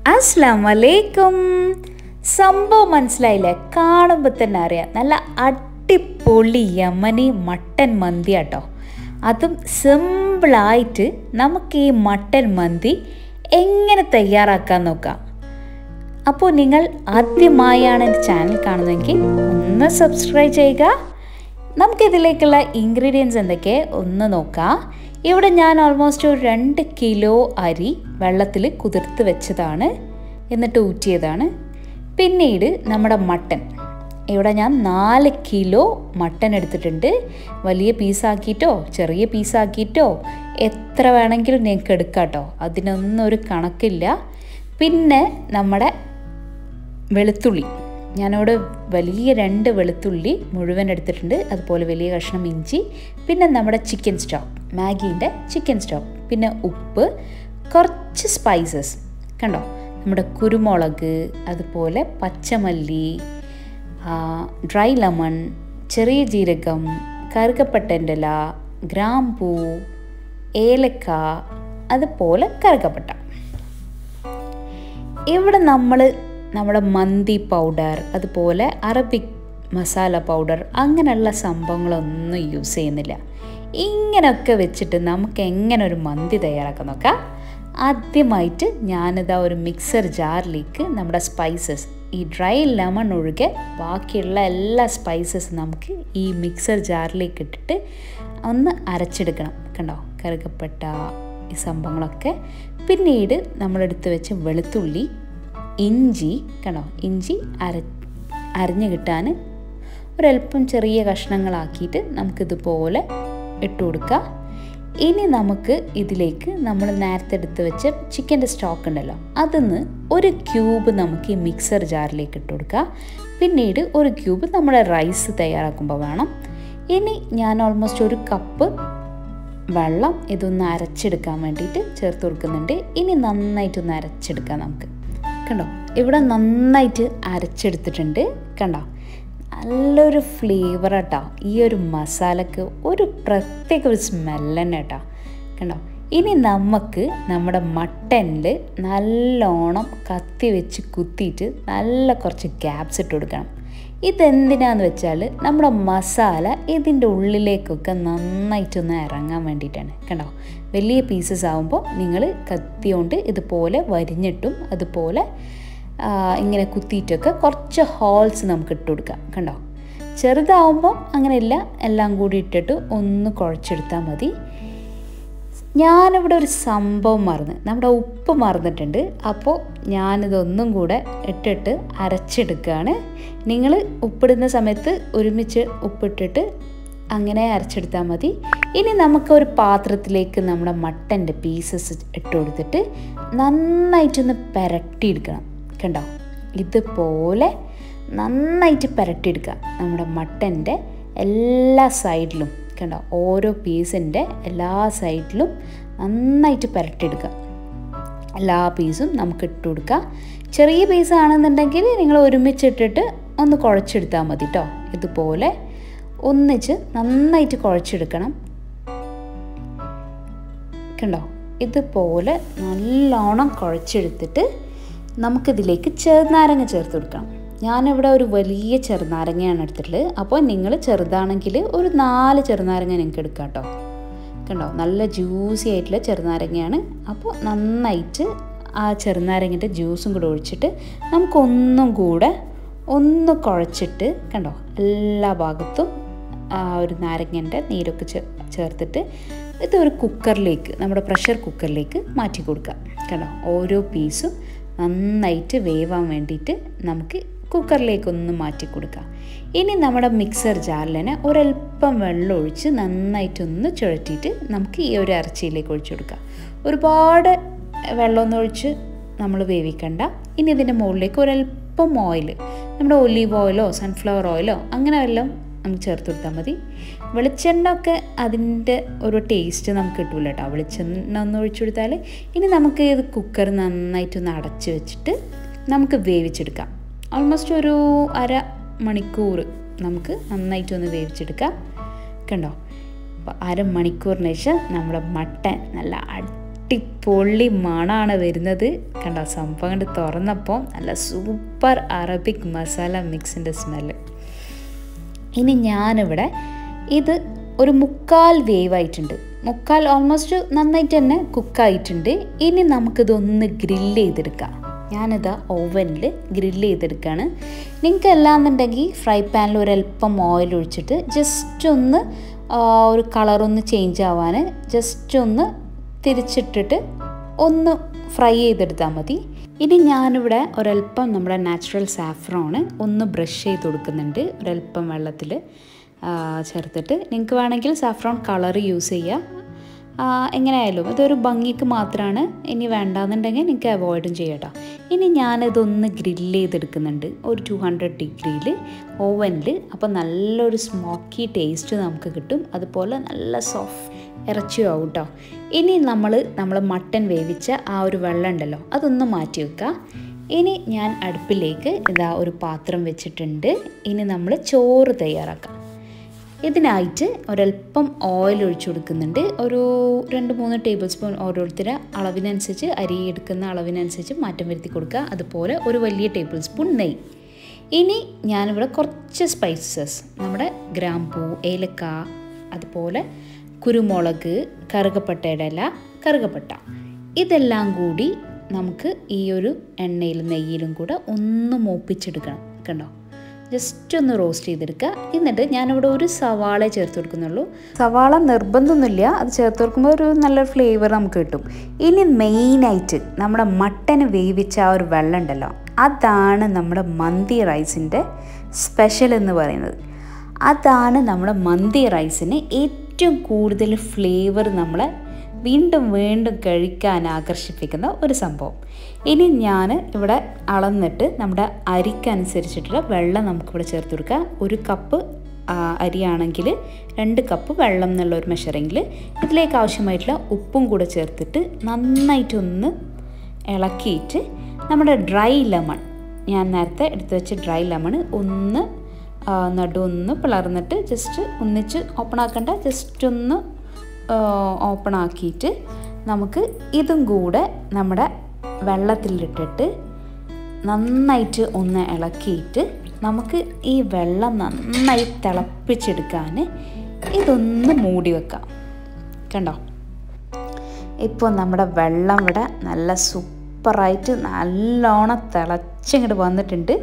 അസ്ലാം വലൈക്കും സംഭവം മനസ്സിലായില്ലേ കാണുമ്പോൾ തന്നെ അറിയാം നല്ല അടിപൊളി യമനി മട്ടൻ മന്തി കേട്ടോ അതും സിമ്പിളായിട്ട് നമുക്ക് ഈ മട്ടൻ മന്തി എങ്ങനെ തയ്യാറാക്കാൻ നോക്കാം അപ്പോൾ നിങ്ങൾ ആദ്യമായാണ് എൻ്റെ ചാനൽ കാണുന്നതെങ്കിൽ ഒന്ന് സബ്സ്ക്രൈബ് ചെയ്യുക നമുക്കിതിലേക്കുള്ള ഇൻഗ്രീഡിയൻസ് എന്തൊക്കെ ഒന്ന് നോക്കാം ഇവിടെ ഞാൻ ഓൾമോസ്റ്റ് ഒരു രണ്ട് കിലോ അരി വെള്ളത്തിൽ കുതിർത്ത് വെച്ചതാണ് എന്നിട്ട് ഊറ്റിയതാണ് പിന്നീട് നമ്മുടെ മട്ടൻ ഇവിടെ ഞാൻ നാല് കിലോ മട്ടൻ എടുത്തിട്ടുണ്ട് വലിയ പീസാക്കിയിട്ടോ ചെറിയ പീസാക്കിയിട്ടോ എത്ര വേണമെങ്കിലും നിങ്ങൾക്ക് എടുക്കാം കേട്ടോ അതിനൊന്നും ഒരു കണക്കില്ല പിന്നെ നമ്മുടെ വെളുത്തുള്ളി ഞാനിവിടെ വലിയ രണ്ട് വെളുത്തുള്ളി മുഴുവൻ എടുത്തിട്ടുണ്ട് അതുപോലെ വലിയ കഷ്ണം ഇഞ്ചി പിന്നെ നമ്മുടെ ചിക്കൻ സ്റ്റോക്ക് മാഗീൻ്റെ ചിക്കൻ സ്റ്റോക്ക് പിന്നെ ഉപ്പ് കുറച്ച് സ്പൈസസ് കണ്ടോ നമ്മുടെ കുരുമുളക് അതുപോലെ പച്ചമല്ലി ഡ്രൈ ലെമൺ ചെറിയ ജീരകം കറുകപ്പട്ടൻ്റെ ഇല ഗ്രാമ്പൂ ഏലക്ക അതുപോലെ കറുകപ്പട്ട ഇവിടെ നമ്മൾ നമ്മുടെ മന്തി പൗഡർ അതുപോലെ അറബിക് മസാല പൗഡർ അങ്ങനെയുള്ള സംഭവങ്ങളൊന്നും യൂസ് ചെയ്യുന്നില്ല ഇങ്ങനെയൊക്കെ വെച്ചിട്ട് നമുക്ക് എങ്ങനെ ഒരു മന്തി തയ്യാറാക്കാൻ നോക്കാം ആദ്യമായിട്ട് ഞാനിതാ ഒരു മിക്സർ ജാറിലേക്ക് നമ്മുടെ സ്പൈസസ് ഈ ഡ്രൈ ലെമൺ ഒഴികെ ബാക്കിയുള്ള എല്ലാ സ്പൈസസ് നമുക്ക് ഈ മിക്സർ ജാറിലേക്ക് ഇട്ടിട്ട് ഒന്ന് അരച്ചെടുക്കണം കണ്ടോ കറുകപ്പെട്ട ഈ സംഭവങ്ങളൊക്കെ പിന്നീട് നമ്മളെടുത്ത് വെച്ച വെളുത്തുള്ളി ഇഞ്ചി കണ്ടോ ഇഞ്ചി അര അരിഞ്ഞ് കിട്ടാൻ ഒരല്പം ചെറിയ കഷ്ണങ്ങളാക്കിയിട്ട് നമുക്കിതുപോലെ ഇട്ട് കൊടുക്കുക ഇനി നമുക്ക് ഇതിലേക്ക് നമ്മൾ നേരത്തെ എടുത്ത് വെച്ച ചിക്കൻ്റെ സ്റ്റോക്ക് ഉണ്ടല്ലോ അതിന്ന് ഒരു ക്യൂബ് നമുക്ക് ഈ മിക്സർ ജാറിലേക്ക് ഇട്ട് കൊടുക്കുക പിന്നീട് ഒരു ക്യൂബ് നമ്മുടെ റൈസ് തയ്യാറാക്കുമ്പോൾ വേണം ഇനി ഞാൻ ഓൾമോസ്റ്റ് ഒരു കപ്പ് വെള്ളം ഇതൊന്ന് അരച്ചെടുക്കാൻ വേണ്ടിയിട്ട് ചേർത്ത് കൊടുക്കുന്നുണ്ട് ഇനി നന്നായിട്ടൊന്ന് അരച്ചെടുക്കാം നമുക്ക് കണ്ടോ ഇവിടെ നന്നായിട്ട് അരച്ചെടുത്തിട്ടുണ്ട് കണ്ടോ നല്ലൊരു ഫ്ലേവർ കേട്ടോ ഈ ഒരു മസാലക്ക് ഒരു പ്രത്യേക ഒരു സ്മെല്ല് തന്നെ കേട്ടോ കണ്ടോ ഇനി നമുക്ക് നമ്മുടെ മട്ടനിൽ നല്ലോണം കത്തി വെച്ച് കുത്തിയിട്ട് നല്ല കുറച്ച് ഗ്യാപ്സ് ഇട്ട് കൊടുക്കണം ഇതെന്തിനാന്ന് വെച്ചാൽ നമ്മുടെ മസാല ഇതിൻ്റെ ഉള്ളിലേക്കൊക്കെ നന്നായിട്ടൊന്ന് ഇറങ്ങാൻ വേണ്ടിയിട്ടാണ് കണ്ടോ വലിയ പീസസ് ആകുമ്പോൾ നിങ്ങൾ കത്തി കൊണ്ട് ഇതുപോലെ വരിഞ്ഞിട്ടും അതുപോലെ ഇങ്ങനെ കുത്തിയിട്ടൊക്കെ കുറച്ച് ഹോൾസ് നമുക്ക് ഇട്ട് കൊടുക്കാം കണ്ടോ ചെറുതാവുമ്പോൾ അങ്ങനെയില്ല എല്ലാം കൂടി ഇട്ടിട്ട് ഒന്ന് കുഴച്ചെടുത്താൽ മതി ഞാനിവിടെ ഒരു സംഭവം മറന്ന് നമ്മുടെ ഉപ്പ് മറന്നിട്ടുണ്ട് അപ്പോൾ ഞാനിതൊന്നും കൂടെ ഇട്ടിട്ട് അരച്ചെടുക്കുകയാണ് നിങ്ങൾ ഉപ്പിടുന്ന സമയത്ത് ഒരുമിച്ച് ഉപ്പിട്ടിട്ട് അങ്ങനെ അരച്ചെടുത്താൽ മതി ഇനി നമുക്ക് ഒരു പാത്രത്തിലേക്ക് നമ്മുടെ മട്ടൻ്റെ പീസസ് ഇട്ട് കൊടുത്തിട്ട് നന്നായിട്ടൊന്ന് പുരട്ടിയെടുക്കണം കണ്ടോ ഇതുപോലെ നന്നായിട്ട് പുരട്ടിയെടുക്കുക നമ്മുടെ മട്ടൻ്റെ എല്ലാ സൈഡിലും കണ്ടോ ഓരോ പീസിൻ്റെ എല്ലാ സൈഡിലും നന്നായിട്ട് പുരട്ടിയെടുക്കുക എല്ലാ പീസും നമുക്ക് ഇട്ട് കൊടുക്കുക ചെറിയ പീസ് ആണെന്നുണ്ടെങ്കിൽ നിങ്ങൾ ഒരുമിച്ചിട്ടിട്ട് ഒന്ന് കുഴച്ചെടുത്താൽ മതി കേട്ടോ ഇതുപോലെ ഒന്നിച്ച് നന്നായിട്ട് കുഴച്ചെടുക്കണം കണ്ടോ ഇതുപോലെ നല്ലോണം കുഴച്ചെടുത്തിട്ട് നമുക്കിതിലേക്ക് ചെറുനാരങ്ങ ചേർത്ത് കൊടുക്കണം ഞാനിവിടെ ഒരു വലിയ ചെറുനാരങ്ങയാണ് എടുത്തിട്ടുള്ളത് അപ്പോൾ നിങ്ങൾ ചെറുതാണെങ്കിൽ ഒരു നാല് ചെറുനാരങ്ങ നിങ്ങൾക്ക് എടുക്കാം കേട്ടോ കണ്ടോ നല്ല ജ്യൂസി ആയിട്ടുള്ള ചെറുനാരങ്ങയാണ് അപ്പോൾ നന്നായിട്ട് ആ ചെറുനാരങ്ങൻ്റെ ജ്യൂസും കൂടെ ഒഴിച്ചിട്ട് നമുക്കൊന്നും കൂടെ ഒന്ന് കുഴച്ചിട്ട് കണ്ടോ എല്ലാ ഭാഗത്തും ആ ഒരു നാരങ്ങൻ്റെ നീരൊക്കെ ചേർത്തിട്ട് ഇതൊരു കുക്കറിലേക്ക് നമ്മുടെ പ്രഷർ കുക്കറിലേക്ക് മാറ്റി കൊടുക്കുക കണ്ടോ ഓരോ പീസും നന്നായിട്ട് വേവാൻ വേണ്ടിയിട്ട് നമുക്ക് കുക്കറിലേക്കൊന്ന് മാറ്റി കൊടുക്കാം ഇനി നമ്മുടെ മിക്സർ ജാറിലിനെ ഒരല്പം വെള്ളം ഒഴിച്ച് നന്നായിട്ടൊന്ന് ചുഴറ്റിയിട്ട് നമുക്ക് ഈ ഒരു ഇറച്ചിയിലേക്ക് ഒഴിച്ചു കൊടുക്കാം ഒരുപാട് വെള്ളമൊന്നും ഒഴിച്ച് നമ്മൾ വേവിക്കണ്ട ഇനി ഇതിൻ്റെ മുകളിലേക്ക് ഒരല്പം ഓയിൽ നമ്മുടെ ഒലീവ് ഓയിലോ സൺഫ്ലവർ ഓയിലോ അങ്ങനെ വല്ലതും നമുക്ക് ചേർത്ത് കൊടുത്താൽ മതി വെളിച്ചെണ്ണ ഒക്കെ അതിൻ്റെ ഒരു ടേസ്റ്റ് നമുക്ക് കിട്ടില്ല കേട്ടോ വെളിച്ചെണ്ണ ഒന്ന് ഒഴിച്ചു കൊടുത്താൽ ഇനി നമുക്ക് ഇത് കുക്കർ നന്നായിട്ടൊന്ന് അടച്ച് വെച്ചിട്ട് നമുക്ക് വേവിച്ചെടുക്കാം ഓൾമോസ്റ്റ് ഒരു അര മണിക്കൂർ നമുക്ക് നന്നായിട്ടൊന്ന് വേവിച്ചെടുക്കാം കണ്ടോ അപ്പോൾ അരമണിക്കൂറിന് ശേഷം നമ്മുടെ മട്ടൻ നല്ല അടിപൊളി മണമാണ് വരുന്നത് കണ്ടോ സംഭവം കണ്ട് തുറന്നപ്പോൾ നല്ല സൂപ്പർ അറബിക് മസാല മിക്സിൻ്റെ സ്മെല്ല് ഇനി ഞാനിവിടെ ഇത് ഒരു മുക്കാൽ വേവ് ആയിട്ടുണ്ട് മുക്കാൽ ഓൾമോസ്റ്റ് നന്നായിട്ട് തന്നെ കുക്കായിട്ടുണ്ട് ഇനി നമുക്കിതൊന്ന് ഗ്രില്ല് ചെയ്തെടുക്കാം ഞാനിത് ഓവനിൽ ഗ്രില്ല് ചെയ്തെടുക്കുകയാണ് നിങ്ങൾക്ക് എല്ലാന്നുണ്ടെങ്കിൽ ഫ്രൈ പാനിൽ ഒരല്പം ഓയിൽ ഒഴിച്ചിട്ട് ജസ്റ്റ് ഒന്ന് ആ, ഒരു കളറൊന്ന് ചേഞ്ച് ആവാൻ ജസ്റ്റ് ഒന്ന് തിരിച്ചിട്ടിട്ട് ഒന്ന് ഫ്രൈ ചെയ്തെടുത്താൽ മതി ഇനി ഞാനിവിടെ ഒരല്പം നമ്മുടെ നാച്ചുറൽ സാഫ്രോണ് ഒന്ന് ബ്രഷ് ചെയ്ത് കൊടുക്കുന്നുണ്ട് ഒരല്പം വെള്ളത്തിൽ ചേർത്തിട്ട് നിങ്ങൾക്ക് വേണമെങ്കിൽ സാഫ്രോൺ കളർ യൂസ് ചെയ്യുക ആ, എങ്ങനെയായാലും ഇതൊരു ഭംഗിക്ക് മാത്രമാണ് ഇനി വേണ്ടാന്നുണ്ടെങ്കിൽ നിങ്ങൾക്ക് അവോയ്ഡും ചെയ്യട്ടോ ഇനി ഞാനിതൊന്ന് ഗ്രില്ല് ചെയ്തെടുക്കുന്നുണ്ട് ഒരു ടു ഹൺഡ്രഡ് ഡിഗ്രിയിൽ ഓവനിൽ അപ്പോൾ നല്ലൊരു സ്മോക്കി ടേസ്റ്റ് നമുക്ക് കിട്ടും അതുപോലെ നല്ല സോഫ്റ്റ് ഇറച്ചിയും ആവും കേട്ടോ ഇനി നമ്മൾ നമ്മൾ മട്ടൻ വേവിച്ച ആ ഒരു വെള്ളം ഉണ്ടല്ലോ അതൊന്ന് മാറ്റി വെക്കുക ഇനി ഞാൻ അടുപ്പിലേക്ക് ഇതാ ഒരു പാത്രം വെച്ചിട്ടുണ്ട് ഇനി നമ്മൾ ചോറ് തയ്യാറാക്കാം ഇതിനായിട്ട് ഒരല്പം ഓയിൽ ഒഴിച്ചു കൊടുക്കുന്നുണ്ട് ഒരു രണ്ട് മൂന്ന് ടേബിൾ സ്പൂൺ ഓരോരുത്തരുടെ അളവിനനുസരിച്ച് അരി എടുക്കുന്ന അളവിനനുസരിച്ച് മാറ്റം വരുത്തി കൊടുക്കുക അതുപോലെ ഒരു വലിയ ടേബിൾ സ്പൂൺ നെയ്യ് ഇനി ഞാനിവിടെ കുറച്ച് സ്പൈസസ് നമ്മുടെ ഗ്രാമ്പൂ ഏലക്ക അതുപോലെ കുരുമുളക് കറുകപ്പട്ടയുടെ ഇല കറുകപ്പട്ട ഇതെല്ലാം കൂടി നമുക്ക് ഈ ഒരു എണ്ണയിലും നെയ്യിലും കൂടെ ഒന്ന് മൂപ്പിച്ചെടുക്കണം കണ്ടോ ജസ്റ്റ് ഒന്ന് റോസ്റ്റ് ചെയ്തെടുക്കുക എന്നിട്ട് ഞാനിവിടെ ഒരു സവാള ചേർത്ത് കൊടുക്കുന്നുള്ളൂ സവാള നിർബന്ധമൊന്നുമില്ല അത് ചേർത്ത് കൊടുക്കുമ്പോൾ ഒരു നല്ലൊരു ഫ്ലേവർ നമുക്ക് കിട്ടും ഇനി മെയിനായിട്ട് നമ്മുടെ മട്ടന് വേവിച്ച ആ ഒരു വെള്ളം ഉണ്ടല്ലോ അതാണ് നമ്മുടെ മന്തി റൈസിൻ്റെ സ്പെഷ്യൽ എന്ന് പറയുന്നത് അതാണ് നമ്മുടെ മന്തി റൈസിന് ഏറ്റവും കൂടുതൽ ഫ്ലേവർ നമ്മളെ വീണ്ടും വീണ്ടും കഴിക്കാൻ ആകർഷിപ്പിക്കുന്ന ഒരു സംഭവം ഇനി ഞാൻ ഇവിടെ അളന്നിട്ട് നമ്മുടെ അരിക്കനുസരിച്ചിട്ടുള്ള വെള്ളം നമുക്കിവിടെ ചേർത്ത് കൊടുക്കുക ഒരു കപ്പ് ആ, അരിയാണെങ്കിൽ രണ്ട് കപ്പ് വെള്ളം എന്നുള്ള ഒരു മെഷറിങ്ങിൽ ഇതിലേക്ക് ആവശ്യമായിട്ടുള്ള ഉപ്പും കൂടെ ചേർത്തിട്ട് നന്നായിട്ടൊന്ന് ഇളക്കിയിട്ട് നമ്മുടെ ഡ്രൈ ലെമൺ ഞാൻ നേരത്തെ എടുത്തു വെച്ച ഡ്രൈ ലെമൺ ഒന്ന് ആ, നടു ഒന്ന് പിളർന്നിട്ട് ജസ്റ്റ് ഒന്നിച്ച് ഓപ്പൺ ആക്കണ്ട ജസ്റ്റ് ഒന്ന് ഓപ്പൺ ആക്കിയിട്ട് നമുക്ക് ഇതും കൂടെ നമ്മുടെ വെള്ളത്തിലിട്ടിട്ട് നന്നായിട്ട് ഒന്ന് ഇളക്കിയിട്ട് നമുക്ക് ഈ വെള്ളം നന്നായി തിളപ്പിച്ചെടുക്കാൻ ഇതൊന്ന് മൂടി വെക്കാം കണ്ടോ ഇപ്പോൾ നമ്മുടെ വെള്ളം ഇവിടെ നല്ല സൂപ്പറായിട്ട് നല്ലോണം തിളച്ചിങ്ങോട്ട് വന്നിട്ടുണ്ട്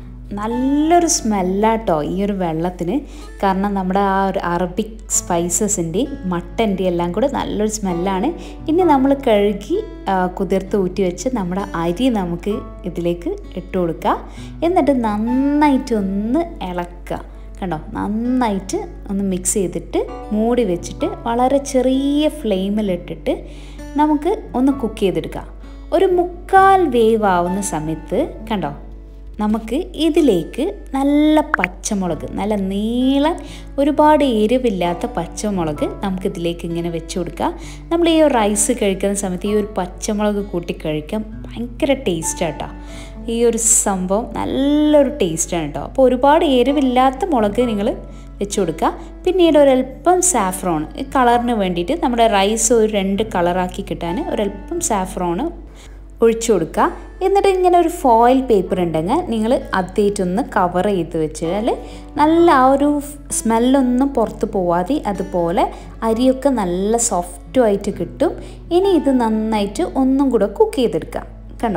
നല്ലൊരു സ്മെല്ലാട്ടോ ഈ ഒരു വെള്ളത്തിന് കാരണം നമ്മുടെ ആ ഒരു അറബിക് സ്പൈസസിൻ്റെയും മട്ടൻ്റെയും എല്ലാം കൂടെ നല്ലൊരു സ്മെല്ലാണ് ഇനി നമ്മൾ കഴുകി ആ, കുതിർത്ത് ഊറ്റി വെച്ച് നമ്മുടെ അരി നമുക്ക് ഇതിലേക്ക് ഇട്ട് കൊടുക്കുക എന്നിട്ട് നന്നായിട്ടൊന്ന് ഇളക്കുക കണ്ടോ നന്നായിട്ട് ഒന്ന് മിക്സ് ചെയ്തിട്ട് മൂടി വെച്ചിട്ട് വളരെ ചെറിയ ഫ്ലെയിമിലിട്ടിട്ട് നമുക്ക് ഒന്ന് കുക്ക് ചെയ്തെടുക്കാം ഒരു മുക്കാൽ വേവ് ആവുന്ന സമയത്ത് കണ്ടോ നമുക്ക് ഇതിലേക്ക് നല്ല പച്ചമുളക് നല്ല നീളൻ ഒരുപാട് എരിവില്ലാത്ത പച്ചമുളക് നമുക്ക് ഇതിലേക്ക് ഇങ്ങനെ വെച്ച് കൊടുക്കാം നമ്മൾ ഈ റൈസ് കഴിക്കുന്ന സമയത്ത് ഈ ഒരു പച്ചമുളക് കൂട്ടി കഴിക്കാൻ ഭയങ്കര ടേസ്റ്റാട്ടോ ഈ ഒരു സംഭവം നല്ലൊരു ടേസ്റ്റാണ് കേട്ടോ അപ്പോൾ ഒരുപാട് എരിവില്ലാത്ത മുളക് നിങ്ങൾ വെച്ച് കൊടുക്കുക പിന്നീട് ഒരല്പം സാഫ്രോൺ ഈ കളറിന് വേണ്ടിയിട്ട് നമ്മുടെ റൈസ് ഒരു രണ്ട് കളറാക്കി കിട്ടാൻ ഒരല്പം സാഫ്രോണ് ഒഴിച്ചു കൊടുക്കുക എന്നിട്ട് ഇങ്ങനെ ഒരു ഫോയിൽ പേപ്പർ ഉണ്ടെങ്കിൽ നിങ്ങൾ അതേറ്റൊന്ന് കവർ ചെയ്ത് വെച്ചാൽ നല്ല ആ ഒരു സ്മെല്ലൊന്നും പുറത്ത് പോവാതെ അതുപോലെ അരിയൊക്കെ നല്ല സോഫ്റ്റും ആയിട്ട് കിട്ടും ഇനി ഇത് നന്നായിട്ട് ഒന്നും കൂടെ കുക്ക് ചെയ്തെടുക്കാം കണ്ടോ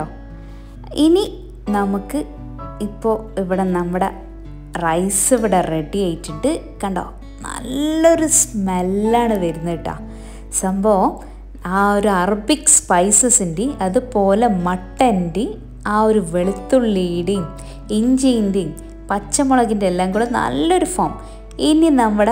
ഇനി നമുക്ക് ഇപ്പോൾ ഇവിടെ നമ്മുടെ റൈസ് ഇവിടെ റെഡി ആയിട്ടുണ്ട് കണ്ടോ നല്ലൊരു സ്മെല്ലാണ് വരുന്നത് കേട്ടോ സംഭവം ആ ഒരു അറബിക് സ്പൈസസിൻ്റെയും അതുപോലെ മട്ടൻ്റെയും ആ ഒരു വെളുത്തുള്ളിയുടെയും ഇഞ്ചിൻ്റെയും പച്ചമുളകിൻ്റെ എല്ലാം കൂടെ നല്ലൊരു ഫോം ഇനി നമ്മുടെ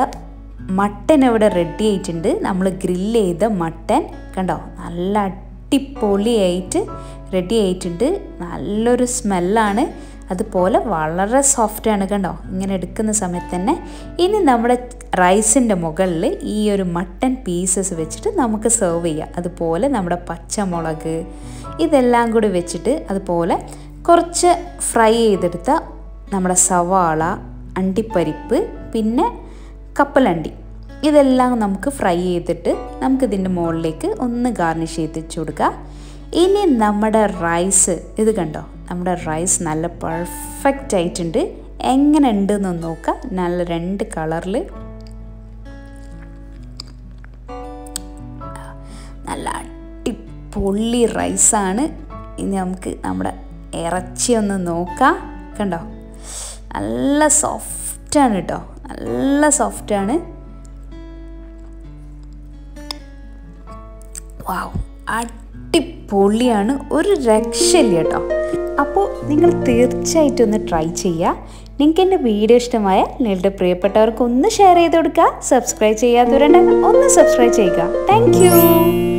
മട്ടൻ ഇവിടെ റെഡി ആയിട്ടുണ്ട് നമ്മൾ ഗ്രില്ല് ചെയ്ത മട്ടൻ കണ്ടോ നല്ല അടിപൊളിയായിട്ട് റെഡി ആയിട്ടുണ്ട് നല്ലൊരു സ്മെല്ലാണ് അതുപോലെ വളരെ സോഫ്റ്റാണ് കണ്ടോ ഇങ്ങനെ എടുക്കുന്ന സമയത്ത് തന്നെ ഇനി നമ്മുടെ റൈസിൻ്റെ മുകളിൽ ഈ ഒരു മട്ടൻ പീസസ് വെച്ചിട്ട് നമുക്ക് സെർവ് ചെയ്യാം അതുപോലെ നമ്മുടെ പച്ചമുളക് ഇതെല്ലാം കൂടി വെച്ചിട്ട് അതുപോലെ കുറച്ച് ഫ്രൈ ചെയ്തെടുത്ത നമ്മുടെ സവാള അണ്ടിപ്പരിപ്പ് പിന്നെ കപ്പലണ്ടി ഇതെല്ലാം നമുക്ക് ഫ്രൈ ചെയ്തിട്ട് നമുക്കിതിൻ്റെ മുകളിലേക്ക് ഒന്ന് ഗാർണിഷ് ചെയ്ത് വെച്ച് കൊടുക്കാം ഇനി നമ്മുടെ റൈസ് ഇത് കണ്ടോ നമ്മുടെ റൈസ് നല്ല പെർഫെക്റ്റ് ആയിട്ടുണ്ട് എങ്ങനെ ഉണ്ടെന്ന് നോക്കാം നല്ല രണ്ട് കളറിൽ നല്ല അടിപൊളി റൈസാണ് ഇനി നമുക്ക് നമ്മുടെ ഇറച്ചി ഒന്ന് നോക്കാം കണ്ടോ നല്ല സോഫ്റ്റാണ് കേട്ടോ നല്ല സോഫ്റ്റാണ് വാവ് അടിപൊളിയാണ് ഒരു രക്ഷയില്ല കേട്ടോ അപ്പോൾ നിങ്ങൾ തീർച്ചയായിട്ടും ഒന്ന് ട്രൈ ചെയ്യുക നിങ്ങൾക്ക് എൻ്റെ വീഡിയോ ഇഷ്ടമായ നിങ്ങളുടെ പ്രിയപ്പെട്ടവർക്ക് ഒന്ന് ഷെയർ ചെയ്ത് കൊടുക്കുക സബ്സ്ക്രൈബ് ചെയ്യാത്തവരുണ്ടെങ്കിൽ ഒന്ന് സബ്സ്ക്രൈബ് ചെയ്യുക താങ്ക്